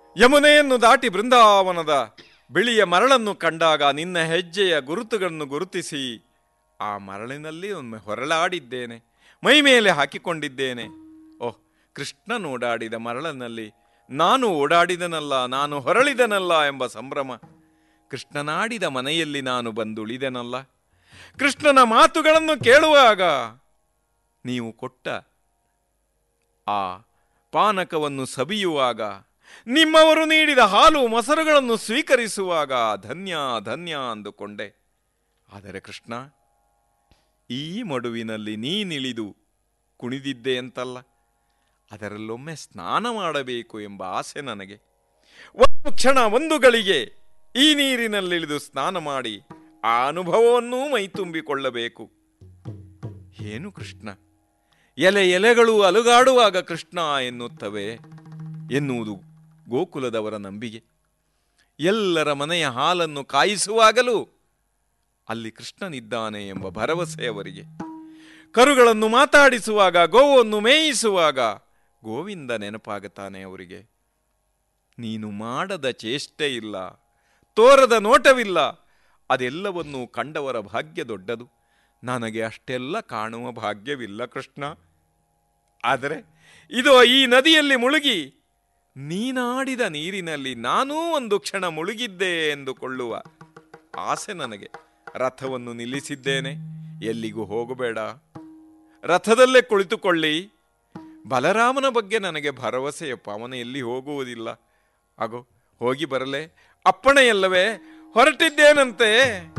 ಯಮುನೆಯನ್ನು ದಾಟಿ ಬೃಂದಾವನದ ಬಿಳಿಯ ಮರಳನ್ನು ಕಂಡಾಗ ನಿನ್ನ ಹೆಜ್ಜೆಯ ಗುರುತುಗಳನ್ನು ಗುರುತಿಸಿ ಆ ಮರಳಿನಲ್ಲಿ ಒಮ್ಮೆ ಹೊರಳಾಡಿದ್ದೇನೆ ಮೈ ಮೇಲೆ ಹಾಕಿಕೊಂಡಿದ್ದೇನೆ ಓಹ್ ಕೃಷ್ಣನು ಓಡಾಡಿದ ಮರಳಿನಲ್ಲಿ ನಾನು ಓಡಾಡಿದನಲ್ಲ ನಾನು ಹೊರಳಿದನಲ್ಲ ಎಂಬ ಸಂಭ್ರಮ ಕೃಷ್ಣನಾಡಿದ ಮನೆಯಲ್ಲಿ ನಾನು ಬಂದುಳಿದೆನಲ್ಲ ಕೃಷ್ಣನ ಮಾತುಗಳನ್ನು ಕೇಳುವಾಗ ನೀವು ಕೊಟ್ಟ ಆ ಪಾನಕವನ್ನು ಸವಿಯುವಾಗ ನಿಮ್ಮವರು ನೀಡಿದ ಹಾಲು ಮೊಸರುಗಳನ್ನು ಸ್ವೀಕರಿಸುವಾಗ ಧನ್ಯ ಧನ್ಯ ಅಂದುಕೊಂಡೆ ಆದರೆ ಕೃಷ್ಣ ಈ ಮಡುವಿನಲ್ಲಿ ನೀನಿಳಿದು ಕುಣಿದಿದ್ದೆ ಅಂತಲ್ಲ ಅದರಲ್ಲೊಮ್ಮೆ ಸ್ನಾನ ಮಾಡಬೇಕು ಎಂಬ ಆಸೆ ನನಗೆ ಒಂದು ಕ್ಷಣ ಒಂದು ಗಳಿಗೆ ಈ ನೀರಿನಲ್ಲಿಳಿದು ಸ್ನಾನ ಮಾಡಿ ಆ ಅನುಭವವನ್ನೂ ಮೈತುಂಬಿಕೊಳ್ಳಬೇಕು ಏನು ಕೃಷ್ಣ ಎಲೆ ಎಲೆಗಳು ಅಲುಗಾಡುವಾಗ ಕೃಷ್ಣ ಎನ್ನುತ್ತವೆ ಎನ್ನುವುದು ಗೋಕುಲದವರ ನಂಬಿಕೆ ಎಲ್ಲರ ಮನೆಯ ಹಾಲನ್ನು ಕಾಯಿಸುವಾಗಲೂ ಅಲ್ಲಿ ಕೃಷ್ಣನಿದ್ದಾನೆ ಎಂಬ ಭರವಸೆ ಅವರಿಗೆ ಕರುಗಳನ್ನು ಮಾತಾಡಿಸುವಾಗ ಗೋವನ್ನು ಮೇಯಿಸುವಾಗ ಗೋವಿಂದ ನೆನಪಾಗುತ್ತಾನೆ ಅವರಿಗೆ ನೀನು ಮಾಡದ ಚೇಷ್ಟೆ ಇಲ್ಲ ತೋರದ ನೋಟವಿಲ್ಲ ಅದೆಲ್ಲವನ್ನೂ ಕಂಡವರ ಭಾಗ್ಯ ದೊಡ್ಡದು ನನಗೆ ಅಷ್ಟೆಲ್ಲ ಕಾಣುವ ಭಾಗ್ಯವಿಲ್ಲ ಕೃಷ್ಣ ಆದರೆ ಇದು ಈ ನದಿಯಲ್ಲಿ ಮುಳುಗಿ ನೀನಾಡಿದ ನೀರಿನಲ್ಲಿ ನಾನೂ ಒಂದು ಕ್ಷಣ ಮುಳುಗಿದ್ದೆ ಎಂದುಕೊಳ್ಳುವ ಆಸೆ ನನಗೆ ರಥವನ್ನು ನಿಲ್ಲಿಸಿದ್ದೇನೆ ಎಲ್ಲಿಗೂ ಹೋಗಬೇಡ ರಥದಲ್ಲೇ ಕುಳಿತುಕೊಳ್ಳಿ ಬಲರಾಮನ ಬಗ್ಗೆ ನನಗೆ ಭರವಸೆಯಪ್ಪ ಅವನ ಎಲ್ಲಿ ಹೋಗುವುದಿಲ್ಲ ಆಗೋ ಹೋಗಿ ಬರಲೇ ಅಪ್ಪಣೆಯಲ್ಲವೇ ಹೊರಟಿದ್ದೇನಂತೆ